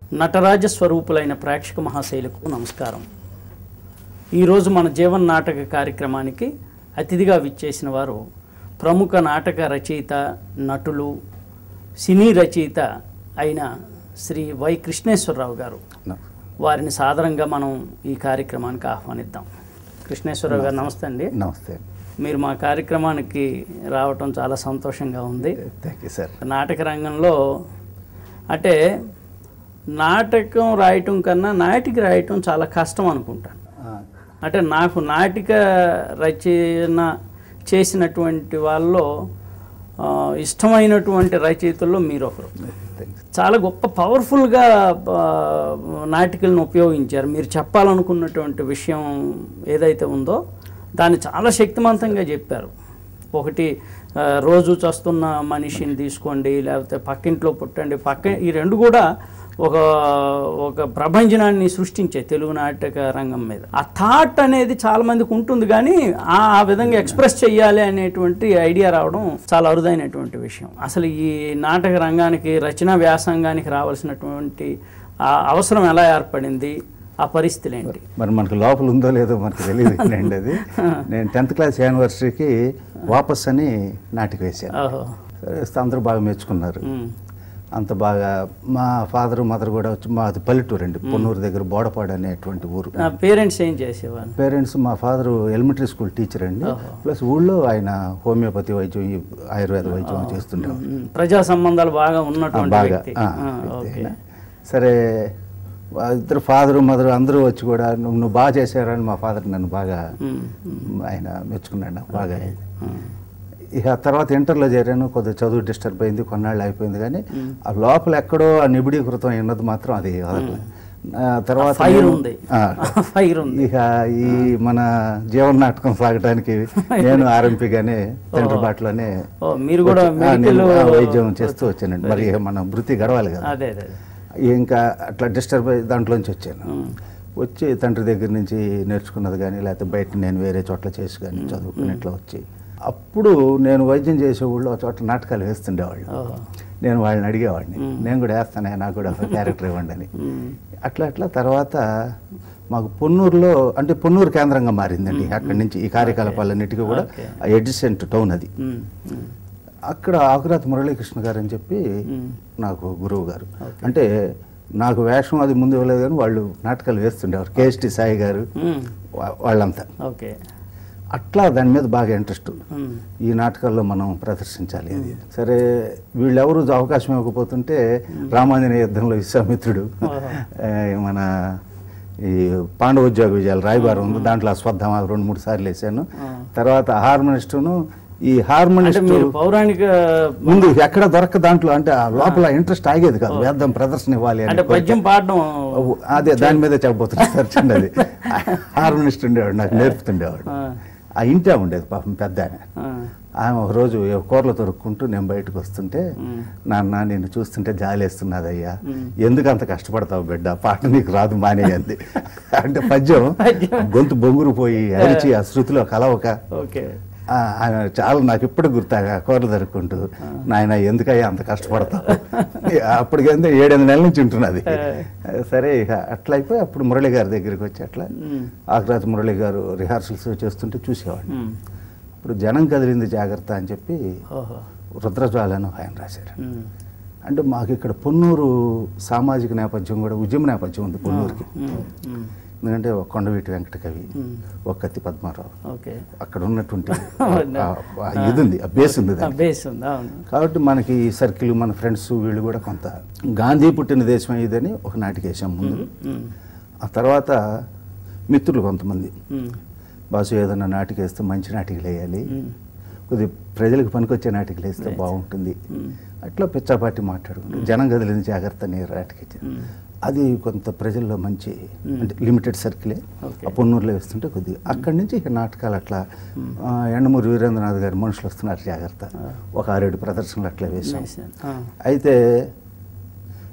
నటరాజ స్వరూపులైన ప్రేక్షక మహాశైలకు నమస్కారం ఈరోజు మన జీవన్ నాటక కార్యక్రమానికి అతిథిగా విచ్చేసిన వారు ప్రముఖ నాటక రచయిత నటులు సినీ రచయిత అయిన శ్రీ వై కృష్ణేశ్వరరావు గారు వారిని సాదరంగా మనం ఈ కార్యక్రమానికి ఆహ్వానిద్దాం కృష్ణేశ్వరరావు గారు నమస్తే అండి నమస్తే మీరు మా కార్యక్రమానికి రావటం చాలా సంతోషంగా ఉంది థ్యాంక్ యూ సార్ నాటక రంగంలో అంటే నాటకం రాయటం కన్నా నాటిక రాయటం చాలా కష్టం అనుకుంటాను అంటే నాకు నాటిక రచన చేసినటువంటి వాళ్ళలో ఆ, ఇష్టమైనటువంటి రచయితల్లో మీరు ఒకరు చాలా గొప్ప పవర్ఫుల్గా ఆ, నాటికలను ఉపయోగించారు మీరు చెప్పాలనుకున్నటువంటి విషయం ఏదైతే ఉందో దాన్ని చాలా శక్తివంతంగా చెప్పారు ఒకటి ఆ, రోజు చస్తున్న మనిషిని తీసుకోండి లేకపోతే పక్కింట్లో పుట్టండి పక్క ఈ రెండు కూడా ఒక ఒక ప్రభంజనాన్ని సృష్టించే తెలుగు నాటక రంగం మీద ఆ థాట్ అనేది చాలా మందికి ఉంటుంది కానీ ఆ ఆ విధంగా ఎక్స్ప్రెస్ చేయాలి అనేటువంటి ఐడియా రావడం చాలా అరుదైనటువంటి విషయం అసలు ఈ నాటక రంగానికి రచనా వ్యాసంగానికి రావాల్సినటువంటి ఆ అవసరం ఎలా ఏర్పడింది ఆ పరిస్థితులు ఏంటి మరి మనకు లోపల ఉందో లేదో మనకు తెలియదు అండి అది నేను టెన్త్ క్లాస్ యానివర్సరీకి వాపస్ అని నాటికి వేశాను ఓహో సరే అందరూ బాగా మెచ్చుకున్నారు ఉమ్. అంత బాగా మా ఫాదర్ మదర్ కూడా వచ్చి మాది పల్లెటూరు అండి పొన్నూరు దగ్గర బోడపాడు అనేటువంటి ఊరు నా పేరెంట్స్ ఏం చేసేవాళ్ళు పేరెంట్స్ మా ఫాదర్ ఎలిమెంటరీ స్కూల్ టీచర్ అండి ఓహో. ప్లస్ ఊళ్ళో ఆయన హోమియోపతి వైద్యం ఈ ఆయుర్వేద వైద్యం చేస్తుండేవారు ఉమ్, ప్రజా సంబంధాలు బాగా ఆ, ఉన్నటువంటి బాగా వ్యక్తి ఆ, ఆ, వ్యక్తి ఓకే ఆయన. సరే వా- ఇద్దరు ఫాదరు మదర్ అందరూ వచ్చి కూడా నువ్వు నువ్వు బాగా చేశారని మా ఫాదర్ నన్ను బాగా ఉమ్, ఉమ్, ఆయన మెచ్చుకున్నాడు నాకు బాగా ఉమ్. ఇక ఆ తర్వాత ఇంటర్లో చేరాను కొద్దిగా చదువు డిస్టర్బ్ అయింది కొన్నాళ్ళు అయిపోయింది కానీ ఆ లోపల ఎక్కడో ఆ నిబిడీకృతం అయినది మాత్రం అది వదలలేదు. ఆ తర్వాత ఫైర్ నేను- ఉంది ఆ, ఫైర్ ఉంది ఇక ఈ మన జీవన నాటకం సాగడానికి నేను ఆర్ఎంపీగానే తండ్రి బాటలోనే ఓ మీరు కూడా వచ్చి- ఆ, మెడికల్ నేను, ఆ, వైద్యం చేస్తూ వచ్చానండి మరి ఇక మన వృత్తి గడవాలి కదా అదే అదే అదే. ఇంకా అట్లా డిస్టర్బ్ అయ్యి దాంట్లోంచి వచ్చాను ఉమ్, వచ్చి తండ్రి దగ్గర నుంచి నేర్చుకున్నది కానీ లేకపోతే బయట నేను వేరే చోట్ల చేసి కానీ చదువుకుని ఇట్లా వచ్చి అప్పుడు నేను వైద్యం చేసే ఊళ్ళో ఒక చోట నాటకాలు వేస్తుండేవాళ్ళు ఓహో. నేను వాళ్ళని అడిగేవాడిని నేను కూడా వేస్తానే నాకు కూడా ఒక క్యారెక్టర్ ఇవ్వండి అని ఉమ్, అట్లా అట్లా తర్వాత మాకు పొన్నూరులో అంటే పొన్నూరు కేంద్రంగా మారిందండి అక్కడి నుంచి ఈ కార్యకలాపాలన్నిటికీ కూడా ఓకే. ఎడ్జసెంట్ టౌన్ అది ఉమ్, ఉమ్, అక్కడ ఆకురాతి మురళీకృష్ణ గారు అని చెప్పి ఉమ్. నాకు గురువు గారు అంటే నాకు వేషం అది ముందు ఇవ్వలేదు కానీ వాళ్ళు నాటకాలు వేస్తుండేవారు కేఎస్టి సాయి గారు ఉమ్, వా- వాళ్ళంతా ఓకే అట్లా దాని మీద బాగా ఇంట్రెస్ట్ ఉమ్, ఈ నాటకాల్లో మనం ప్రదర్శించాలి అది సరే వీళ్ళెవరు అవకాశం ఇవ్వకపోతుంటే రామాంజనేయ యుద్ధంలో విశ్వామిత్రుడు ఓహో. ఆ, మన ఈ పాండవోద్యోగ విజయాలు రాయబారం ఉంది దాంట్లో అశ్వత్థామ రెండు మూడు సార్లు వేసాను ఆ. తర్వాత హార్మోనిస్టును ఈ అంటే హార్మోనిస్ట్ మీరు పౌరాణిక ముందు ఎక్కడ దొరక దాంట్లో అంటే ఆ లోపల ఇంట్రెస్ట్ ఆగేది కాదు వేద్దాం ప్రదర్శన ఇవ్వాలి అని అంటే పద్యం పాడడం అదే దాని మీద చెప్పబోతున్నా సార్ చిన్నది హార్మోనిస్ట్ ఉండేవాడు నాకు నేర్పుతుండేవాడు ఆ, ఆ ఇంటే ఉండేది పాపం పెద్ద ఆయన ఆ, ఆమె ఒక రోజు ఏ కూరలు తొరుక్కుంటూ నేను బయటకు వస్తుంటే ఉమ్, నాన్న నేను చూస్తుంటే జాలేస్తున్నదయ్యా మ్. ఎందుకు అంత కష్టపడతావు బిడ్డ పాట నీకు రాదు మానేయంది అంటే పద్యం పద్యం. గొంతు బొంగురు పోయి అరిచి ఆ శృతిలో కలవక ఓకే ఆ, ఆమె చాలా నాకు ఇప్పుడు గుర్తాగా కూరలు దొరుకుంటూ నాయన ఎందుకయ్యా అంత కష్టపడతావు అప్పటికంటే ఏడెనిమిది నెలల నుంచి ఉంటున్నది సరే ఇక అట్లా అయిపోయి అప్పుడు మురళి గారి దగ్గరికి వచ్చి అట్లా ఉమ్, ఆకురాతి మురళి గారు రిహార్సల్స్ చేస్తుంటే చూసేవాడిని ఉమ్, ఇప్పుడు జనం కదిలింది జాగ్రత్త అని చెప్పి ఓహో రుద్రజ్వాలను ఆయన రాశారు ఉమ్, అంటే మాకు ఇక్కడ పొన్నూరు సామాజిక నేపథ్యం కూడా ఉద్యమ నేపథ్యం ఉంది పొన్నూరుకి ఉమ్, ఉమ్, ఎందుకంటే ఒక కొండవీటి వెంకట కవి ఉమ్, ఒక కత్తి పద్మారావు ఓకే అక్కడ ఉన్నటువంటి ఆ- ఆ ఇది ఉంది ఆ బేస్ ఉంది ఆ, దానికి. బేస్ ఉంది అవును కాబట్టి మనకి ఈ సర్కిల్ మన ఫ్రెండ్స్ వీళ్ళు కూడా కొంత గాంధీ పుట్టిన దేశం ఇదని ఒక నాటికి వేసాం ముందు ఉమ్, ఆ తర్వాత మిత్రులు కొంతమంది ఉమ్, బాసు ఏదైనా నాటికి వేస్తే మంచి నాటికలు వేయాలి ఉమ్, కొద్ది ప్రజలకు పనికొచ్చే నాటికలు వేస్తే బాగుంటుంది ఉమ్, అట్లా పిచ్చాపాటి మాట్లాడుకుంటాం జనం గదిలింది జాగ్రత్త అని నాటికి ఇచ్చారు. ఉమ్, అది కొంత ప్రజల్లో మంచి అంటే లిమిటెడ్ సర్కిలే ఓకే. ఆ పొన్నూరులో వేస్తుంటే కొద్దిగా అక్కడి నుంచి ఇక నాటకాలు అట్లా ఆ, ఎండమూరి వీరేంద్రనాథ్ గారి మనుషులు వస్తున్నారు జాగ్రత్త ఒక ఆరేడు ప్రదర్శనలు అట్లా వేసాం వేసాను. ఆ, అయితే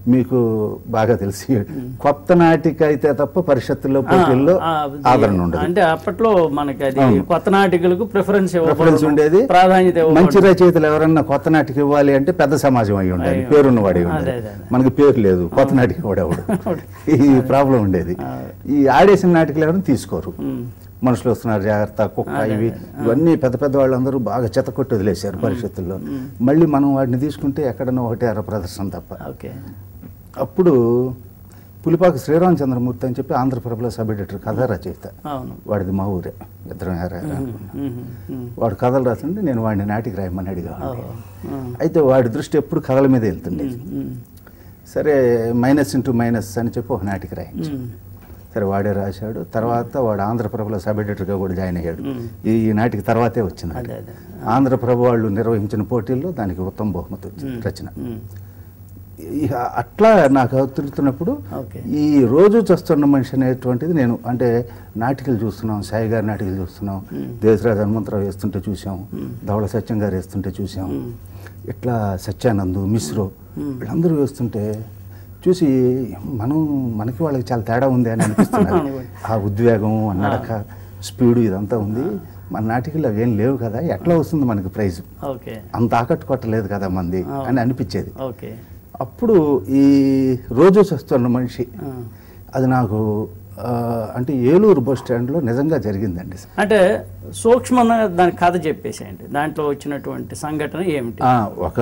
మీకు బాగా తెలిసి కొత్త నాటిక అయితే తప్ప పరిషత్తుల్లో పోటీల్లో ఆ, అది- ఆదరణ ఉండదు అంటే అప్పట్లో మనకి అది అవును. కొత్త నాటికలకు ప్రిఫరెన్స్ ప్రిఫరెన్స్ ఉండేది ప్రాధాన్యత ఇవ్వబడడం. మంచి రచయితలు ఎవరన్నా కొత్త నాటిక ఇవ్వాలి అంటే పెద్ద సమాజం అయి ఉండాలి అయ్యో. పేరున్నవాడే అదే, ఉండాలి అదే, అదే. మనకి పేరు లేదు కొత్త నాటిక వాడేవాడు ఈ ప్రాబ్లం ఉండేది ఈ ఆడేసిన నాటికలు ఎవరైనా తీసుకోరు ఉమ్. మనుషులు వస్తున్నారు జాగ్రత్త కుక్క ఇవి ఇవన్నీ పెద్ద పెద్ద వాళ్ళందరూ బాగా చెత్త కొట్టి వదిలేశారు పరిషత్తుల్లో మళ్ళీ మనం వాటిని తీసుకుంటే ఎక్కడన్నా ఒకటి అర ప్రదర్శన తప్ప ఓకే అప్పుడు పులిపాక శ్రీరామచంద్రమూర్తి అని చెప్పి ఆంధ్రప్రభలో సబ్ ఎడిటర్ కథ రచయిత అవును వాడిది మా ఊరే ఇద్దరం ఏరా ఏరా ఉమ్, ఉమ్, ఉమ్. వాడు కథలు రాస్తుంటే నేను వాడిని నాటికి రాయమని అడిగా ఓహో. ఉమ్, అయితే వాడి దృష్టి ఎప్పుడు కథల మీద వెళ్తుండేది ఉమ్, సరే మైనస్ ఇంటూ మైనస్ అని చెప్పి ఒక నాటికి రాయించు ఉమ్, సరే వాడే రాశాడు తర్వాత వాడు ఆంధ్రప్రభలో సబ్ ఎడిటర్గా కూడా జాయిన్ అయ్యాడు ఉమ్. ఈ నాటికి తర్వాతే వచ్చింది అదే అదే ఆంధ్రప్రభ వాళ్ళు నిర్వహించిన పోటీల్లో దానికి ఉత్తమ బహుమతి వచ్చింది ఉమ్, రచన ఉమ్, ఇక అట్లా నాకు తిరుగుతున్నప్పుడు ఓకే ఈ రోజు చస్తున్న మనిషి అనేటువంటిది నేను అంటే నాటికలు చూస్తున్నాం సాయి గారి నాటికలు చూస్తున్నాం దేశరాజ్ హనుమంతరావు వేస్తుంటే చూసాం ధవళ సత్యం గారు వేస్తుంటే చూసాం ఇట్లా సత్యానంద్ మిశ్రో వీళ్ళందరూ వేస్తుంటే చూసి మనం మనకి వాళ్ళకి చాలా తేడా ఉంది అని అనిపిస్తున్నారు అనుకోండి. ఆ ఉద్వేగం ఆ నడక స్పీడు ఇదంతా ఉంది మన నాటికలు అవేం లేవు కదా ఎట్లా వస్తుంది మనకి ప్రైజ్ ఓకే అంత ఆకట్టుకోవట్లేదు కదా మంది అని అనిపించేది ఓకే అప్పుడు ఈ రోజు చస్తున్న మనిషి ఆ. అది నాకు ఆ, అంటే ఏలూరు బస్ స్టాండ్లో నిజంగా జరిగిందండి అంటే సూక్ష్మంగా దాని కథ చెప్పేసేయండి దాంట్లో వచ్చినటువంటి సంఘటన ఏమిటి ఆ, ఒక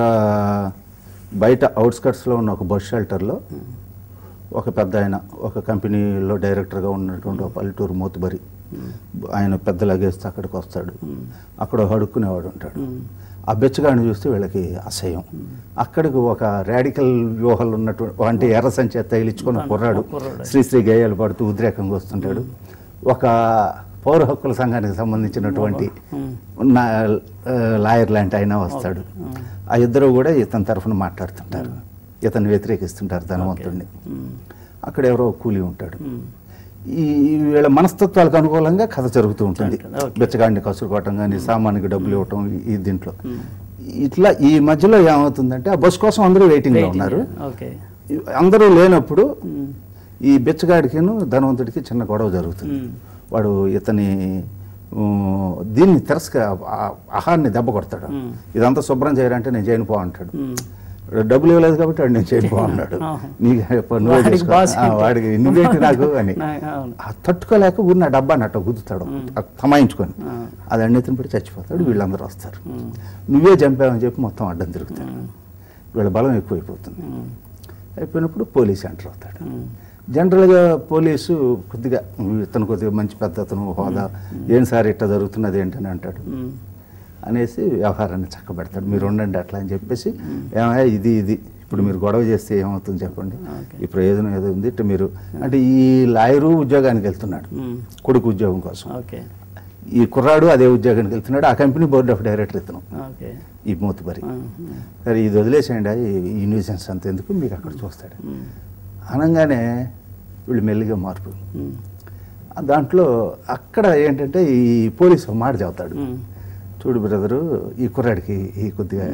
బయట అవుట్స్కట్స్లో ఉన్న ఒక బస్ షెల్టర్లో ఒక పెద్ద ఆయన ఒక కంపెనీలో డైరెక్టర్గా ఉన్నటువంటి ఒక పల్లెటూరు మోతుబరి ఆయన పెద్ద లగేస్తే అక్కడికి వస్తాడు అక్కడ ఒక అడుక్కునేవాడు ఉంటాడు ఆ బెచ్చగాడిని చూస్తే వీళ్ళకి అసహ్యం అక్కడికి ఒక రాడికల్ వ్యూహాలు ఉన్నటువంటి అంటే ఎర్ర సంచి తగిలించుకొని ఒక కుర్రాడు కుర్రాడు. శ్రీశ్రీ గేయాలు పడుతూ ఉద్రేకంగా వస్తుంటాడు ఒక పౌర హక్కుల సంఘానికి సంబంధించినటువంటి నా ఆ, లాయర్ లాంటి ఆయన వస్తాడు ఆ ఇద్దరు కూడా ఇతని తరఫున మాట్లాడుతుంటారు ఇతన్ని వ్యతిరేకిస్తుంటారు ధనవంతుడిని ఉమ్, అక్కడ ఎవరో ఒక కూలి ఉంటాడు ఉమ్, ఈ ఈ వీళ్ళ మనస్తత్వాలకు అనుకూలంగా కథ జరుగుతూ ఉంటుంది ఉంటుంది, ఓకే. బెచ్చగాడిని కసురుకోవటం కానీ సామాన్యుకి డబ్బులు ఇవ్వటం ఈ- ఈ దీంట్లో ఇట్లా ఈ మధ్యలో ఏమవుతుందంటే ఆ బస్ కోసం అందరూ వెయిటింగ్లో వెయిటింగ్. ఉన్నారు ఓకే అందరూ లేనప్పుడు ఉమ్, ఈ బెచ్చగాడికిను ధనవంతుడికి చిన్న గొడవ జరుగుతుంది ఉమ్, వాడు ఇతని ఊ, దీన్ని తిరస్క ఆ- ఆహాన్ని దెబ్బ కొడతాడు మ్మ్. ఇదంతా శుభ్రం చేయాలంటే నేను చేయను పో అంటాడు ఉమ్, డబ్బులు ఇవ్వలేదు కాబట్టి వాడు నేను చేయను పో అన్నాడు ఆహా. నీకు ఎప్ప- నువ్వే వాడికి చేసుకో. బాస్ ఆ, ఏంటి? వాడికి నువ్వేంటి నాకు అని నా- అవును ఆ తట్టుకోలేక ఊరిన డబ్బా నట్ట గుద్దుతాడు ఆ తమాయించుకొని ఆ. అది అన్నిటిని పెట్టి చచ్చిపోతాడు వీళ్ళందరూ వస్తారు ఉమ్, నువ్వే చంపావని చెప్పి మొత్తం అడ్డం తిరుగుతాడు ఉమ్, వీళ్ళ బలం ఎక్కువైపోతుంది ఉమ్, అయిపోయినప్పుడు పోలీస్ ఎంటర్ అవుతాడు ఉమ్, జనరల్గా పోలీసు కొద్దిగా ఇతను కొద్దిగా మంచి పెద్ద అతను హోదా ఏం సార్ ఇట్లా జరుగుతున్నది ఏంటని అంటాడు ఉమ్, అనేసి వ్యవహారాన్ని చక్కబెడతాడు మీరు ఉండండి అట్లా అని చెప్పేసి ఏమయ్యా ఇది ఇది ఇప్పుడు మీరు గొడవ చేస్తే ఏమవుతుంది చెప్పండి ఓకే. ఈ ప్రయోజనం ఏదో ఉంది ఇట్లా మీరు అంటే ఈ లాయరు ఉద్యోగానికి వెళ్తున్నాడు ఉమ్, కొడుకు ఉద్యోగం కోసం ఓకే ఈ కుర్రాడు అదే ఉద్యోగానికి వెళ్తున్నాడు ఆ కంపెనీ బోర్డ్ ఆఫ్ డైరెక్టర్ ఇతను ఓకే ఈ మూతుబరి ఉమ్, ఉమ్, సరే ఇది వదిలేసేయండి ఈ- ఈ న్యూసెన్స్ అంత ఎందుకు మీకు అక్కడ చూస్తాడు ఉమ్, అనగానే వీళ్ళు మెల్లిగా మార్పు ఉమ్, ఆ దాంట్లో అక్కడ ఏంటంటే ఈ పోలీసు ఒక మాట చెబుతాడు ఉమ్, చూడు బ్రదరు ఈ కుర్రాడికి ఈ కొద్దిగా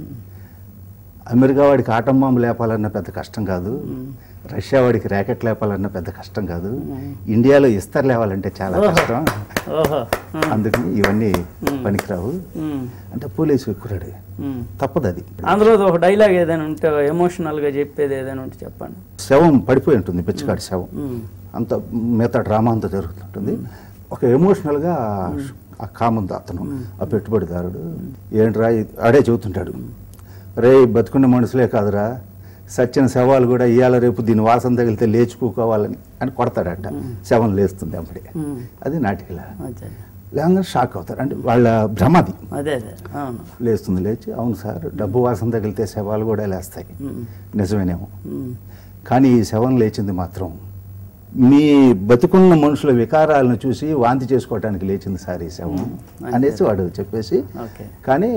అమెరికా వాడికి ఆటం బాంబు లేపాలన్న పెద్ద కష్టం కాదు రష్యా వాడికి ర్యాకెట్ లేపాలన్న పెద్ద కష్టం కాదు ఇండియాలో ఇస్తర్ లేవాలంటే చాలా ఓహో. కష్టం ఓహో ఉమ్, అందుకని ఇవన్నీ పనికిరావు ఉమ్, అంటే పోలీసు కుర్రాడు ఉమ్. తప్పదు అది అందులో ఒక డైలాగ్ ఏదైనా ఉంటే ఎమోషనల్గా చెప్పేది ఏదైనా ఉంటే చెప్పండి శవం పడిపోయి ఉంటుంది పిచ్చికాడి శవం ఉమ్, అంత మిగతా డ్రామా అంతా జరుగుతుంటుంది ఒక ఎమోషనల్గా ఆ కాముంది అతను ఆ పెట్టుబడిదారుడు ఏంట్రా ఇది- ఆడే చెబుతుంటాడు రే బతుకున్న మనుషులే కాదురా సచ్చిన శవాలు కూడా ఇవాళ రేపు దీని వాసన తగిలితే లేచిపోకోవాలని అని కొడతాడట శవం లేస్తుంది అప్పుడే ఉమ్, అది నాటికల అదే లేదంగా షాక్ అవుతారు అంటే వాళ్ళ భ్రమది అదే అదే అవును లేస్తుంది లేచి అవును సార్ డబ్బు వాసన తగిలితే శవాలు కూడా లేస్తాయి ఉమ్, నిజమేనేమో ఉమ్, కానీ ఈ శవం లేచింది మాత్రం మీ బతుకున్న మనుషుల వికారాలను చూసి వాంతి చేసుకోవటానికి లేచింది సార్ ఈ శవం మ్మ్. అనేసి వాడు చెప్పేసి ఓకే కానీ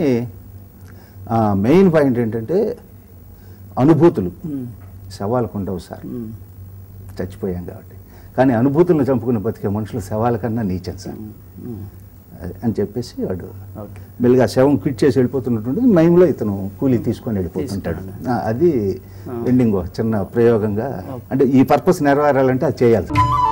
మెయిన్ పాయింట్ ఏంటంటే అనుభూతులు ఉమ్, శవాలకు ఉండవు సార్ ఉమ్, చచ్చిపోయాం కాబట్టి కానీ అనుభూతులను చంపుకుని బతికే మనుషులు శవాల కన్నా నీచం సార్ ఉమ్, అది అని చెప్పేసి వాడు ఓకే మెల్లిగా శవం క్విట్ చేసి వెళ్ళిపోతున్నటువంటి మైండ్లో ఇతను కూలీ తీసుకొని వెళ్ళిపోతుంటాడు ఆ, అది ఎండింగ్ చిన్న ప్రయోగంగా అంటే ఈ పర్పస్ నెరవేరాలంటే అది చేయాలి